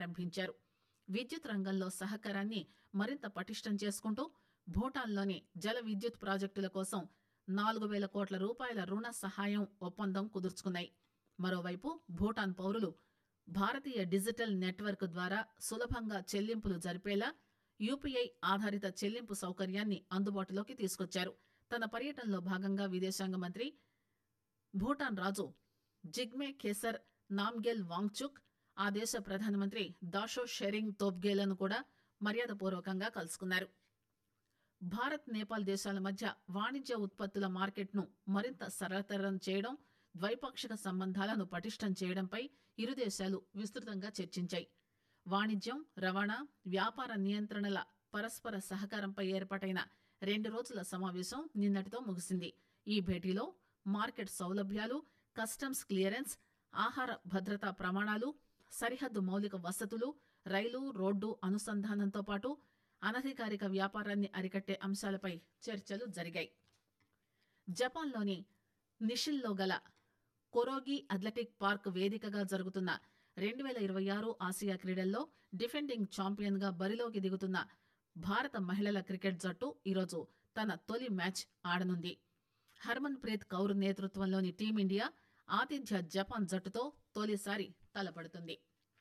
ప్రారంభించారు విద్యుత్ రంగంలో సహకారాన్ని మరింత పటిష్టం చేసుకుంటూ భూటాన్లోని జల విద్యుత్ ప్రాజెక్టుల కోసం నాలుగు వేల కోట్ల రూపాయల రుణ సహాయం ఒప్పందం కుదుర్చుకున్నాయి మరోవైపు భూటాన్ పౌరులు భారతీయ డిజిటల్ నెట్వర్క్ ద్వారా సులభంగా చెల్లింపులు జరిపేలా యూపీఐ ఆధారిత చెల్లింపు సౌకర్యాన్ని అందుబాటులోకి తీసుకొచ్చారు తన పర్యటనలో భాగంగా విదేశాంగ మంత్రి భూటాన్ రాజు జిగ్మే ఖేసర్ నామ్గెల్ వాంగ్చుక్ ఆ దేశ ప్రధానమంత్రి దాషో షెరింగ్ తోబ్గేలను కూడా మర్యాదపూర్వకంగా కలుసుకున్నారు భారత్ నేపాల్ దేశాల మధ్య వాణిజ్య ఉత్పత్తుల మార్కెట్ను మరింత సరళతరం చేయడం ద్వైపాక్షిక సంబంధాలను పటిష్టం చేయడంపై ఇరు దేశాలు విస్తృతంగా చర్చించాయి వాణిజ్యం రవాణా వ్యాపార నియంత్రణల పరస్పర సహకారంపై ఏర్పాటైన రెండు రోజుల సమావేశం నిన్నటితో ముగిసింది ఈ భేటీలో మార్కెట్ సౌలభ్యాలు కస్టమ్స్ క్లియరెన్స్ ఆహార భద్రతా ప్రమాణాలు సరిహద్దు మౌలిక వసతులు రైలు రోడ్డు అనుసంధానంతో పాటు అనధికారిక వ్యాపారాన్ని అరికట్టే అంశాలపై చర్చలు జరిగాయి జపాన్లోని నిషిల్లో గల కొరోగి అథ్లెటిక్ పార్క్ వేదికగా జరుగుతున్న రెండు వేల ఇరవై ఆరు ఆసియా క్రీడల్లో డిఫెండింగ్ ఛాంపియన్ గా బరిలోకి దిగుతున్న భారత మహిళల క్రికెట్ జట్టు ఈరోజు తన తొలి మ్యాచ్ ఆడనుంది హర్మన్ ప్రీత్ కౌర్ నేతృత్వంలోని టీమిండియా ఆతిథ్య జపాన్ జట్టుతో తొలిసారి తలపడుతుంది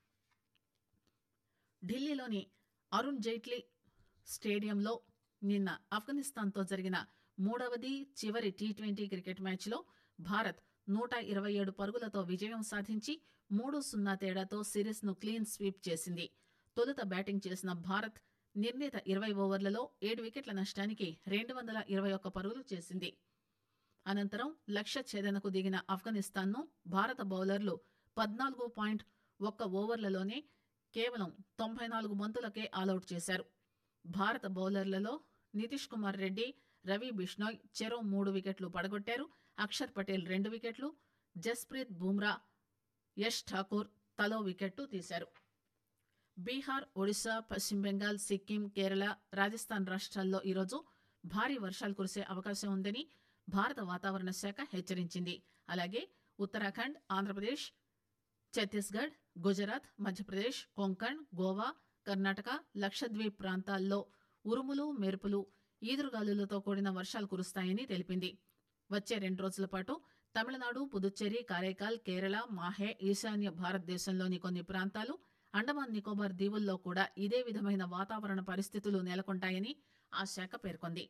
ఢిల్లీలోని అరుణ్ జైట్లీ స్టేడియంలో నిన్న ఆఫ్ఘనిస్తాన్తో జరిగిన మూడవది చివరి టీ ట్వంటీ క్రికెట్ మ్యాచ్లో భారత్ నూట ఇరవై ఏడు పరుగులతో విజయం సాధించి మూడు సున్నా తేడాతో సిరీస్ను క్లీన్ స్వీప్ చేసింది తొలుత బ్యాటింగ్ చేసిన భారత్ నిర్ణీత ఇరవై ఓవర్లలో ఏడు వికెట్ల నష్టానికి రెండు వందల ఇరవై ఒక్క పరుగులు చేసింది అనంతరం లక్ష్య ఛేదనకు దిగిన ఆఫ్ఘనిస్తాన్ను భారత బౌలర్లు పద్నాలుగు పాయింట్ ఒక్క ఓవర్లలోనే కేవలం తొంభై నాలుగు బంతులకే ఆలౌట్ చేశారు భారత బౌలర్లలో నితీష్ కుమార్ రెడ్డి రవి బిష్నాయ్ చెరో మూడు వికెట్లు పడగొట్టారు అక్షర్ పటేల్ రెండు వికెట్లు జస్ప్రీత్ బుమ్రా యష్ ఠాకూర్ తలో వికెట్టు తీశారు బీహార్ ఒడిశా పశ్చిమ బెంగాల్ సిక్కిం కేరళ రాజస్థాన్ రాష్ట్రాల్లో ఈరోజు భారీ వర్షాలు కురిసే అవకాశం ఉందని భారత వాతావరణ శాఖ హెచ్చరించింది అలాగే ఉత్తరాఖండ్ ఆంధ్రప్రదేశ్ ఛత్తీస్గఢ్ గుజరాత్ మధ్యప్రదేశ్ కొంకణ్ గోవా కర్ణాటక లక్షద్వీప్ ప్రాంతాల్లో ఉరుములు మెరుపులు ఈదురుగాలులతో కూడిన వర్షాలు కురుస్తాయని తెలిపింది వచ్చే రెండు రోజుల పాటు తమిళనాడు పుదుచ్చేరి కారైకాల్ కేరళ మాహే ఈశాన్య భారతదేశంలోని కొన్ని ప్రాంతాలు అండమాన్ నికోబార్ దీవుల్లో కూడా ఇదే విధమైన వాతావరణ పరిస్థితులు నెలకొంటాయని ఆ శాఖ పేర్కొంది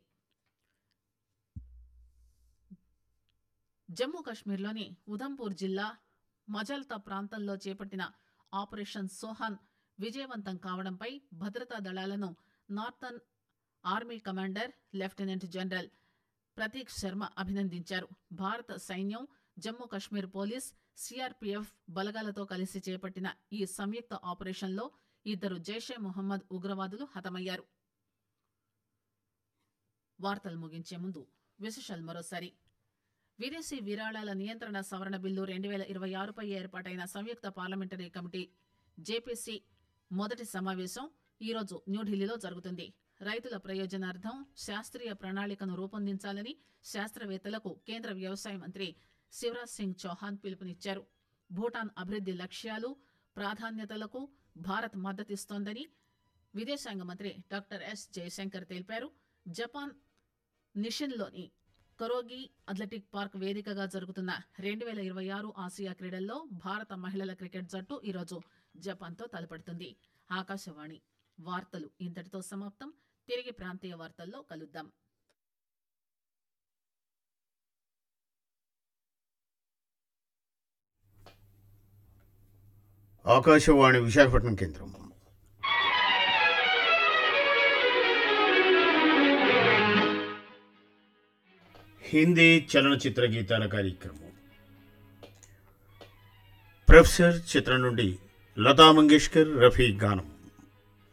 జమ్మూ కాశ్మీర్లోని ఉధంపూర్ జిల్లా మజల్తా ప్రాంతంలో చేపట్టిన ఆపరేషన్ సోహాన్ విజయవంతం కావడంపై భద్రతా దళాలను northern army commander lieutenant general Prateek Sharma అభినందించారు భారత సైన్యం జమ్మూ కాశ్మీర్ పోలీస్ సిఆర్పీఎఫ్ బలగాలతో కలిసి చేపట్టిన ఈ సంయుక్త ఆపరేషన్లో ఇద్దరు జైషే మొహమ్మద్ ఉగ్రవాదులు హతమయ్యారు వార్తలు ముగించే ముందు విశేషాలు మరోసారి విదేశీ విరాళాల నియంత్రణ సవరణ బిల్లు రెండు వేల ఇరవై ఆరుపై ఏర్పాటైన సంయుక్త పార్లమెంటరీ కమిటీ జేపీసీ మొదటి సమావేశం ఈరోజు న్యూఢిల్లీలో జరుగుతుంది రైతుల ప్రయోజనార్థం శాస్త్రీయ ప్రణాళికను రూపొందించాలని శాస్త్రవేత్తలకు కేంద్ర వ్యవసాయ మంత్రి శివరాజ్ సింగ్ చౌహాన్ పిలుపునిచ్చారు భూటాన్ అభివృద్ది లక్ష్యాలు ప్రాధాన్యతలకు భారత్ మద్దతిస్తోందని విదేశాంగ మంత్రి డాక్టర్ ఎస్ జయశంకర్ తెలిపారు జపాన్ నిషిన్లోని కరోగి అథ్లెటిక్ పార్క్ వేదికగా జరుగుతున్న రెండు వేల ఇరవై ఆరు ఆసియా క్రీడల్లో భారత మహిళల క్రికెట్ జట్టు ఈరోజు జపాన్తో తలపడుతుంది ఆకాశవాణి వార్తలు ఇంతటితో సమాప్తం తిరిగి ప్రాంతీయ వార్తల్లో కలుద్దాం ఆకాశవాణి విశాఖపట్నం కేంద్రం హిందీ చలనచిత్ర గీతాల కార్యక్రమం ప్రొఫెసర్ చిత్రం నుండి లతా మంగేష్కర్ రఫీ గానం